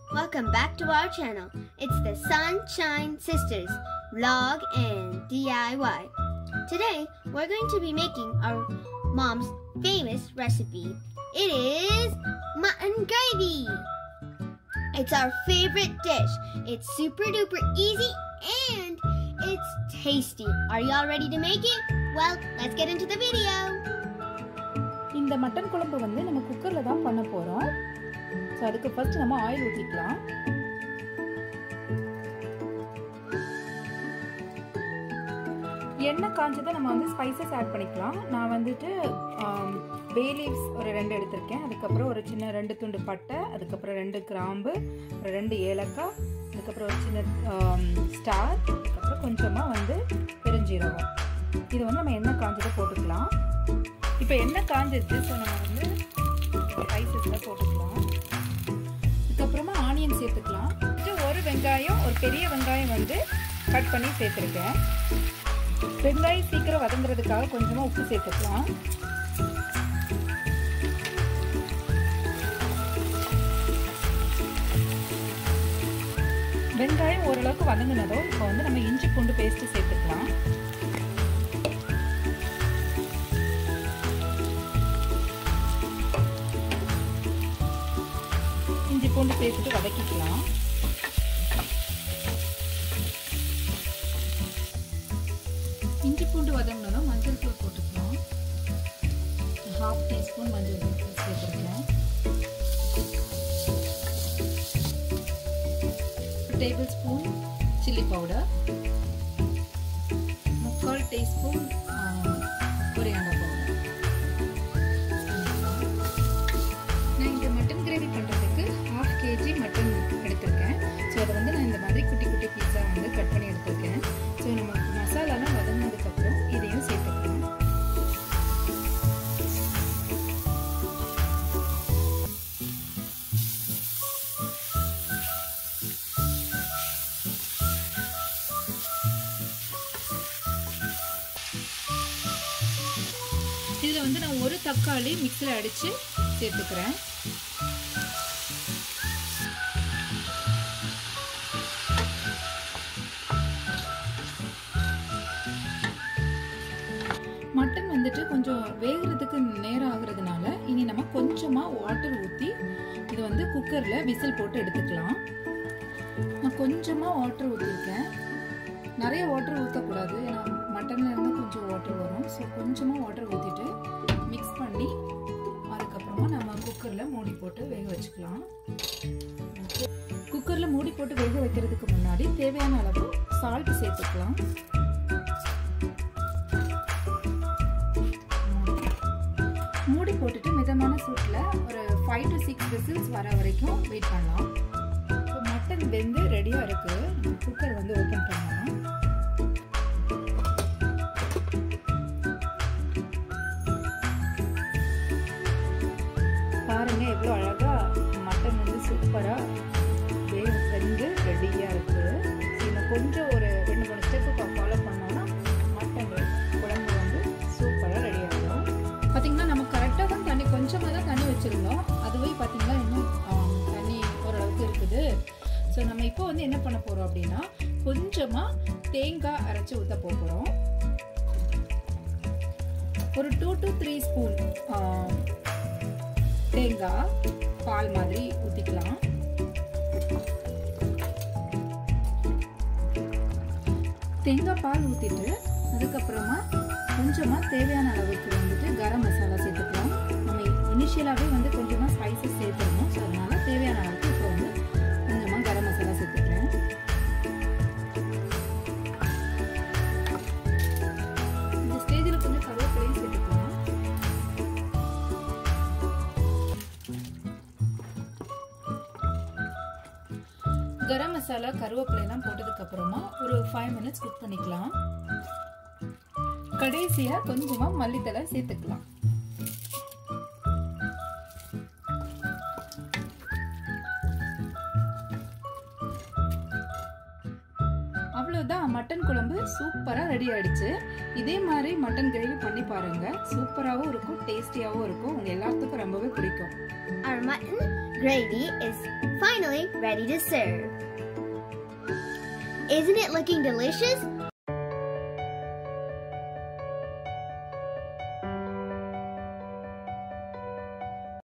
Welcome back to our channel. It's the Sunshine Sisters vlog and DIY. Today, we're going to be making our mom's famous recipe. It is mutton gravy. It's our favorite dish. It's super duper easy and it's tasty. Are y'all ready to make it? Well, let's get into the video. இந்த mutton குழம்பு வந்து நம்ம குக்கரில் தான் பண்ண போகிறோம் so அதுக்கு first நம்ம ஆயில் ஊற்றிக்கலாம் எண்ணெய் காஞ்சதை நம்ம வந்து ஸ்பைசஸ் ஆட் பண்ணிக்கலாம் நான் வந்துட்டு பே லீவ்ஸ் ஒரு ரெண்டு எடுத்திருக்கேன் அதுக்கப்புறம் ஒரு சின்ன ரெண்டு துண்டு பட்டை அதுக்கப்புறம் ரெண்டு கிராம்பு ஒரு ரெண்டு ஏலக்காய் அதுக்கப்புறம் ஒரு சின்ன ஸ்டார் அதுக்கப்புறம் கொஞ்சமாக வந்து பெருஞ்சீரகம் இது வந்து நம்ம எண்ணெய் காஞ்சதை போட்டுக்கலாம் இப்போ எண்ணெய் காஞ்சிருச்சு ஸோ நம்ம வந்து ஸ்பைசஸில் போட்டுக்கலாம் அதுக்கப்புறமா ஆனியன் சேர்த்துக்கலாம் இது ஒரு வெங்காயம் ஒரு பெரிய வெங்காயம் வந்து கட் பண்ணி சேர்த்துருக்கேன் வெங்காயம் சீக்கிரம் வதங்குறதுக்காக கொஞ்சமாக உப்பு சேர்த்துக்கலாம் வெங்காயம் ஓரளவுக்கு வதங்கினதோ இப்போ வந்து நம்ம இஞ்சி பூண்டு பேஸ்ட்டு சேர்த்துக்கலாம் இஞ்சி பூண்டு சேர்த்துட்டு வதக்கிக்கலாம் இஞ்சி பூண்டு வதங்கினதும் மஞ்சள் தூள் போட்டுக்கலாம் ஹாஃப் டீஸ்பூன் மஞ்சள் தூள் சேர்த்துருக்கலாம் டேபிள் ஸ்பூன் சில்லி பவுடர் முக்கால் டீஸ்பூன் கொரியாண்டர் பவுடர் நான் இந்த மட்டன் கிரேவி பண்ணுறதுக்கு ஹாஃப் கேஜி மட்டன் எடுத்திருக்கேன் ஸோ அதை வந்து நான் இந்த மாதிரி குட்டி குட்டி பீஸா வந்து கட் பண்ணி எடுத்திருக்கேன் ஸோ நம்ம மசாலாலாம் வதங்கினதுக்கப்புறம் இதையும் சேர்த்துக்கலாம் இதில் வந்து நான் ஒரு தக்காளி மிக்சியில் அடித்து சேர்த்துக்கிறேன் மட்டன் வந்துட்டு கொஞ்சம் வேகிறதுக்கு நேரம் ஆகுறதுனால இனி நம்ம கொஞ்சமாக வாட்டர் ஊற்றி இது வந்து குக்கரில் விசில் போட்டு எடுத்துக்கலாம் நான் கொஞ்சமாக வாட்டர் ஊற்றிருக்கேன் நிறைய வாட்டர் ஊற்றக்கூடாது ஏன்னா மட்டனில் இருந்து கொஞ்சம் வாட்டர் வரும் ஸோ கொஞ்சமாக வாட்டர் ஊற்றிட்டு மிக்ஸ் பண்ணி அதுக்கப்புறமா நம்ம குக்கரில் மூடி போட்டு வேக வச்சுக்கலாம் குக்கரில் மூடி போட்டு வேக வைக்கிறதுக்கு முன்னாடி தேவையான அளவு சால்ட் சேர்த்துக்கலாம் மூடி போட்டுட்டு மிதமான சூட்டில் ஒரு ஃபைவ் டு சிக்ஸ் விசில்ஸ் வர வரைக்கும் வெயிட் பண்ணலாம் இப்போ மட்டன் வெந்து ரெடியாக இருக்குது குக்கர் வந்து ஓப்பன் பண்ணலாம் பாருங்க எவ்வளோ அழகா மட்டன் வந்து சூப்பராக வேக வெந்து ரெடியாக இருக்குது இதில் கொஞ்சம் ஒரு ரெண்டு மூணு ஸ்டெப்பு ஃபாலோ பண்ணோம்னா மட்டன் குழம்பு வந்து சூப்பராக ரெடி ஆகும் பார்த்தீங்கன்னா நம்ம கரெக்டாக தான் தண்ணி கொஞ்சமாக தான் தண்ணி வச்சுருந்தோம் அதுவே பார்த்தீங்கன்னா இன்னும் தண்ணி ஓரளவுக்கு இருக்குது ஸோ நம்ம இப்போ வந்து என்ன பண்ண போகிறோம் அப்படின்னா கொஞ்சமாக தேங்காய் அரைச்சி ஊற்ற போகிறோம் ஒரு டூ டு த்ரீ ஸ்பூன் தேங்காய் பால் மாதிரி ஊற்றிக்கலாம் தேங்காய் பால் ஊற்றிட்டு அதுக்கப்புறமா கொஞ்சமாக தேவையான அளவுக்கு வந்துட்டு கரம் மசாலா சேர்த்துக்கலாம் நம்ம இனிஷியலாகவே வந்து கொஞ்சமாக ஸ்பைசஸ் சேர்த்துருந்தோம் ஸோ அதனால் தேவையான அளவுக்கு இப்போ வந்து கொஞ்சமாக கரம் மசாலா சேர்த்துக்கிறேன் இந்த ஸ்டேஜில் கொஞ்சம் கருவேப்பிலையும் சேர்த்துக்கலாம் கரம் மசாலா கருவேப்பிலையெல்லாம் போட்டதுக்கப்புறமா ஒரு ஃபைவ் மினிட்ஸ் குக் பண்ணிக்கலாம் கடைசியாக கொஞ்சமாக மல்லித்தலை சேர்த்துக்கலாம் அவ்வளோதான் மட்டன் குழம்பு சூப்பராக ரெடி ஆயிடுச்சு இதே மாதிரி மட்டன் கிரேவி பண்ணி பாருங்க சூப்பராகவும் இருக்கும் டேஸ்டியாகவும் இருக்கும் உங்க எல்லாத்துக்கும் ரொம்பவே பிடிக்கும் Our mutton gravy is finally ready to serve. Isn't it looking delicious?